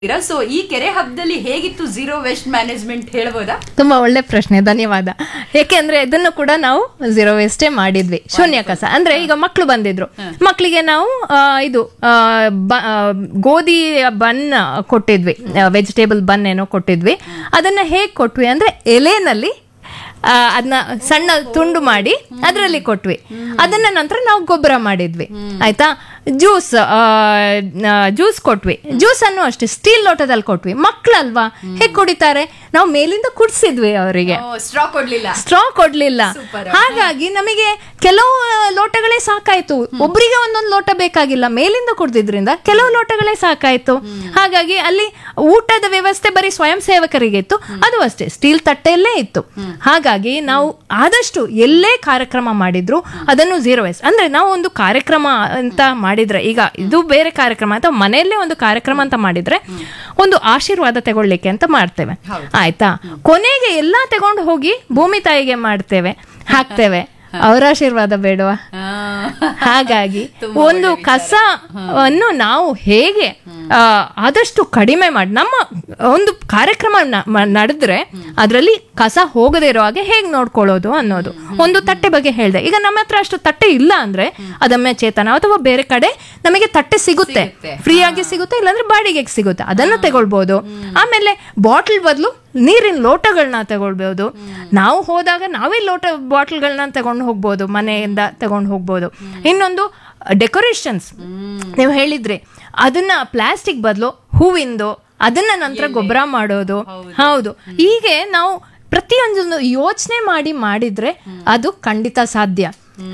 So ಈ ಕೆರೆ ಹಬ್ಬದಲ್ಲಿ ಹೇಗಿತ್ತು ಝೀರೋ ವೇಸ್ಟ್ ಮ್ಯಾನೇಜ್ಮೆಂಟ್ ಹೇಳ್ಬೋದಾ ತುಂಬಾ ಒಳ್ಳೆ ಪ್ರಶ್ನೆ ಧನ್ಯವಾದ ಯಾಕೆಂದ್ರೆ ಇದನ್ನು ಕೂಡ ನಾವು ಝೀರೋ ವೇಸ್ಟೇ ಮಾಡಿದ್ವಿ ಶೂನ್ಯ ಕಸ ಅಂದ್ರೆ ಈಗ ಮಕ್ಕಳು ಬಂದಿದ್ರು ಮಕ್ಕಳಿಗೆ ನಾವು ಆ, ಇದು ಆ, ಬ- ಆ, ಗೋಧಿ ಬನ್ ಕೊಟ್ಟಿದ್ವಿ ವೆಜಿಟೇಬಲ್ ಬನ್ ಏನೋ ಕೊಟ್ಟಿದ್ವಿ ಅದನ್ನ ಹೇಗ್ ಕೊಟ್ವಿ ಅಂದ್ರೆ ಎಲೆನಲ್ಲಿ ಆ, ಅದನ್ನ ಸಣ್ಣ ತುಂಡು ಮಾಡಿ ಅದರಲ್ಲಿ ಕೊಟ್ವಿ ಅದನ್ನ ನಂತರ ನಾವು ಗೊಬ್ಬರ ಮಾಡಿದ್ವಿ ಆಯ್ತಾ ಜ್ಯೂಸ್ ಜ್ಯೂಸ್ ಕೊಟ್ವಿ ಜ್ಯೂಸ್ ಅನ್ನು ಅಷ್ಟೇ ಸ್ಟೀಲ್ ಲೋಟದಲ್ಲಿ ಕೊಟ್ವಿ ಮಕ್ಕಳಲ್ವಾ ಹೇಗ್ ಕುಡಿತಾರೆ ನಾವು ಮೇಲಿಂದ ಕುಡ್ಸಿದ್ವಿ ಅವರಿಗೆ ಸ್ಟ್ರಾ ಕೊಡ್ಲಿಲ್ಲ ಸ್ಟ್ರಾ ಕೊಡ್ಲಿಲ್ಲ Super. ಹಾಗಾಗಿ ನಮಗೆ ಕೆಲವು ಲೋಟಗಳೇ ಸಾಕಾಯ್ತು ಒಬ್ರಿಗೆ ಒಂದೊಂದು ಲೋಟ ಬೇಕಾಗಿಲ್ಲ ಮೇಲಿಂದ ಕುಡ್ದಿದ್ರಿಂದ ಕೆಲವು ಲೋಟಗಳೇ ಸಾಕಾಯ್ತು ಹಾಗಾಗಿ ಅಲ್ಲಿ ಊಟದ ವ್ಯವಸ್ಥೆ ಬರೀ ಸ್ವಯಂ ಸೇವಕರಿಗೆ ಇತ್ತು ಅದು ಅಷ್ಟೇ ಸ್ಟೀಲ್ ತಟ್ಟೆಯಲ್ಲೇ ಇತ್ತು ಹಾಗಾಗಿ ನಾವು ಆದಷ್ಟು ಎಲ್ಲೇ ಕಾರ್ಯಕ್ರಮ ಮಾಡಿದ್ರು ಅದನ್ನು ಝೀರೋ ವೇಸ್ಟ್ ಅಂದ್ರೆ ನಾವು ಒಂದು ಕಾರ್ಯಕ್ರಮ ಅಂತ ಮಾಡಿದ್ರೆ ಈಗ ಇದು ಬೇರೆ ಕಾರ್ಯಕ್ರಮ ಅಥವಾ ಮನೆಯಲ್ಲೇ ಒಂದು ಕಾರ್ಯಕ್ರಮ ಅಂತ ಮಾಡಿದ್ರೆ ಒಂದು ಆಶೀರ್ವಾದ ತಗೊಳ್ಳಿಕ್ಕೆ ಅಂತ ಮಾಡ್ತೇವೆ ಆಯ್ತಾ ಕೊನೆಗೆ ಎಲ್ಲಾ ತಗೊಂಡು ಹೋಗಿ ಭೂಮಿ ತಾಯಿಗೆ ಮಾಡ್ತೇವೆ ಹಾಕ್ತೇವೆ ಅವರ ಆಶೀರ್ವಾದ ಬೇಡವಾ ಆ, ಹಾಗಾಗಿ ತುಂಬಾ ಒಂದು ಕಸವನ್ನು ನಾವು ಹೇಗೆ ಆ, ಆದಷ್ಟು ಕಡಿಮೆ ಮಾಡಿ ನಮ್ಮ ಒಂದು ಕಾರ್ಯಕ್ರಮ ನ- ಮ- ನಡೆದ್ರೆ ಅದರಲ್ಲಿ ಕಸ ಹೋಗದೇ ಇರೋ ಹಾಗೆ ಹೇಗೆ ನೋಡ್ಕೊಳ್ಳೋದು ಅನ್ನೋದು ಒಂದು ತಟ್ಟೆ ಬಗ್ಗೆ ಹೇಳಿದೆ ಈಗ ನಮ್ಮ ಹತ್ರ ಅಷ್ಟು ತಟ್ಟೆ ಇಲ್ಲ ಅಂದ್ರೆ ಅದಮ್ಮೆ ಚೇತನ ಅಥವಾ ಬೇರೆ ಕಡೆ ನಮಗೆ ತಟ್ಟೆ ಸಿಗುತ್ತೆ ಸಿಗುತ್ತೆ. ಫ್ರೀ ಆಗಿ ಸಿಗುತ್ತೆ ಇಲ್ಲಾಂದ್ರೆ ಬಾಡಿಗೆಗೆ ಸಿಗುತ್ತೆ ಅದನ್ನು ತಗೊಳ್ಬಹುದು ಆಮೇಲೆ ಬಾಟಲ್ ಬದಲು ನೀರಿನ ಲೋಟಗಳನ್ನ ತಗೊಳ್ಬಹುದು ನಾವು ಹೋದಾಗ ನಾವೇ ಲೋಟ ಬಾಟಲ್ಗಳನ್ನ ತಗೊಂಡು ಹೋಗ್ಬೋದು ಮನೆಯಿಂದ ತಗೊಂಡು ಹೋಗ್ಬೋದು ಇನ್ನೊಂದು ಡೆಕೋರೇಷನ್ಸ್ ನೀವು ಹೇಳಿದ್ರಿ ಅದನ್ನ ಪ್ಲಾಸ್ಟಿಕ್ ಬದಲು ಹೂವಿಂದು ಅದನ್ನ ನಂತರ ಗೊಬ್ಬರ ಮಾಡೋದು ಹೌದು ಹೀಗೆ ನಾವು ಪ್ರತಿಯೊಂದನ್ನು ಯೋಚನೆ ಮಾಡಿ ಮಾಡಿದ್ರೆ ಅದು ಖಂಡಿತ ಸಾಧ್ಯ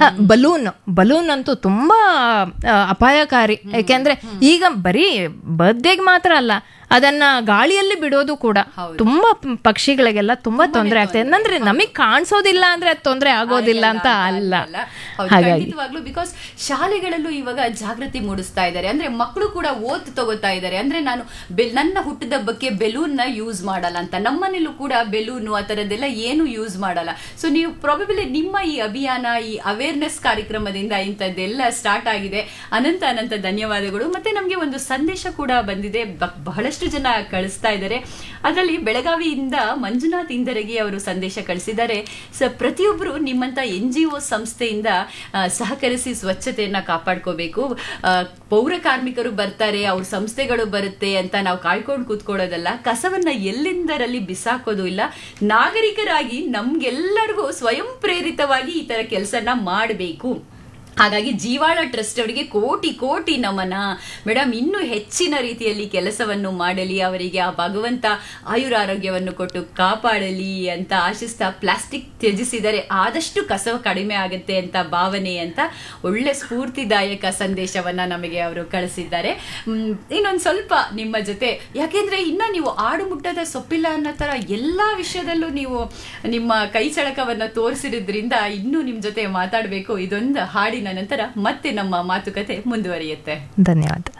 ಬಲೂನ್ ಬಲೂನ್ ಅಂತೂ ತುಂಬಾ ಆ, ಅಪಾಯಕಾರಿ ಯಾಕೆಂದ್ರೆ ಈಗ ಬರೀ ಬರ್ತ್ಡೇಗೆ ಮಾತ್ರ ಅಲ್ಲ ಅದನ್ನ ಗಾಳಿಯಲ್ಲಿ ಬಿಡೋದು ಕೂಡ ತುಂಬಾ ಪ- ಪಕ್ಷಿಗಳಿಗೆಲ್ಲ ತುಂಬಾ ತೊಂದರೆ ಆಗ್ತದೆ ಅಂದ್ರೆ ನಮಗ್ ಕಾಣಿಸೋದಿಲ್ಲ ಅಂದ್ರೆ ಅದು ತೊಂದರೆ ಆಗೋದಿಲ್ಲ ಅಂತ ಅಲ್ಲ ಹೌದು, ಹಾಗಾಗಿ ಖಂಡಿತವಾಗ್ಲೂ ಬಿಕಾಸ್ ಶಾಲೆಗಳಲ್ಲೂ ಇವಾಗ ಜಾಗೃತಿ ಮೂಡಿಸ್ತಾ ಇದ್ದಾರೆ ಅಂದ್ರೆ ಮಕ್ಕಳು ಕೂಡ ಓದ್ ತಗೋತಾ ಇದ್ದಾರೆ ಅಂದ್ರೆ ನಾನು ಬೆ- ನನ್ನ ಹುಟ್ಟುದಬ್ಬಕ್ಕೆ ಬೆಲೂನ್ ನ ಯೂಸ್ ಮಾಡಲ್ಲ ಅಂತ ನಮ್ಮನೇಲೂ ಕೂಡ ಬೆಲೂನು ಆ ತರದ್ದೆಲ್ಲ ಏನು ಯೂಸ್ ಮಾಡಲ್ಲ ಸೊ ನೀವು ಪ್ರಾಬಬಲಿ ನಿಮ್ಮ ಈ ಅಭಿಯಾನ ಈ ಅವೇರ್ನೆಸ್ ಕಾರ್ಯಕ್ರಮದಿಂದ ಇಂಥದ್ದೆಲ್ಲ ಸ್ಟಾರ್ಟ್ ಆಗಿದೆ ಅನಂತ ಅನಂತ ಧನ್ಯವಾದಗಳು ಮತ್ತೆ ನಮಗೆ ಒಂದು ಸಂದೇಶ ಕೂಡ ಬಂದಿದೆ ಬ- ಬಹಳಷ್ಟು ಜನ ಕಳಿಸ್ತಾ ಇದ್ದಾರೆ ಅದರಲ್ಲಿ ಬೆಳಗಾವಿಯಿಂದ ಮಂಜುನಾಥ್ ಇಂದರಗಿ ಅವರು ಸಂದೇಶ ಕಳಿಸಿದ್ದಾರೆ ಸ ಪ್ರತಿಯೊಬ್ಬರು ನಿಮ್ಮಂತ ಎನ್ ಜಿ ಒ ಸಂಸ್ಥೆಯಿಂದ ಆ, ಸಹಕರಿಸಿ ಸ್ವಚ್ಛತೆಯನ್ನ ಕಾಪಾಡ್ಕೋಬೇಕು ಆ, ಪೌರ ಕಾರ್ಮಿಕರು ಬರ್ತಾರೆ ಅವ್ರ ಸಂಸ್ಥೆಗಳು ಬರುತ್ತೆ ಅಂತ ನಾವು ಕಾಯ್ಕೊಂಡು ಕೂತ್ಕೊಳ್ಳೋದಲ್ಲ ಕಸವನ್ನ ಎಲ್ಲಿಂದರಲ್ಲಿ ಬಿಸಾಕೋದು ಇಲ್ಲ ನಾಗರಿಕರಾಗಿ ನಮ್ಗೆಲ್ಲರಿಗೂ ಸ್ವಯಂ ಪ್ರೇರಿತವಾಗಿ ಈ ತರ ಕೆಲಸನ ಮಾಡಬೇಕು ಹಾಗಾಗಿ ಜೀವಾಳ ಟ್ರಸ್ಟ್ ಅವರಿಗೆ ಕೋಟಿ ಕೋಟಿ ನಮನ ಮೇಡಮ್ ಇನ್ನೂ ಹೆಚ್ಚಿನ ರೀತಿಯಲ್ಲಿ ಕೆಲಸವನ್ನು ಮಾಡಲಿ ಅವರಿಗೆ ಆ ಭಗವಂತ ಆಯುರಾರೋಗ್ಯವನ್ನು ಕೊಟ್ಟು ಕಾಪಾಡಲಿ ಅಂತ ಆಶಿಸ್ತಾ ಪ್ಲಾಸ್ಟಿಕ್ ತ್ಯಜಿಸಿದರೆ ಆದಷ್ಟು ಕಸ ಕಡಿಮೆ ಆಗುತ್ತೆ ಅಂತ ಭಾವನೆ ಅಂತ ಒಳ್ಳೆ ಸ್ಫೂರ್ತಿದಾಯಕ ಸಂದೇಶವನ್ನ ನಮಗೆ ಅವರು ಕಳಿಸಿದ್ದಾರೆ ಮ್, ಇನ್ನೊಂದು ಸ್ವಲ್ಪ ನಿಮ್ಮ ಜೊತೆ ಯಾಕೆಂದ್ರೆ ಇನ್ನ ನೀವು ಆಡು ಮುಟ್ಟದ ಸೊಪ್ಪಿಲ್ಲ ಅನ್ನೋ ತರ ಎಲ್ಲಾ ವಿಷಯದಲ್ಲೂ ನೀವು ನಿಮ್ಮ ಕೈ ಚಳಕವನ್ನ ತೋರಿಸಿರೋದ್ರಿಂದ ಇನ್ನೂ ನಿಮ್ ಜೊತೆ ಮಾತಾಡಬೇಕು ಇದೊಂದು ಹಾಡಿನ ನಂತರ ಮತ್ತೆ ನಮ್ಮ ಮಾತುಕತೆ ಮುಂದುವರಿಯುತ್ತೆ ಧನ್ಯವಾದ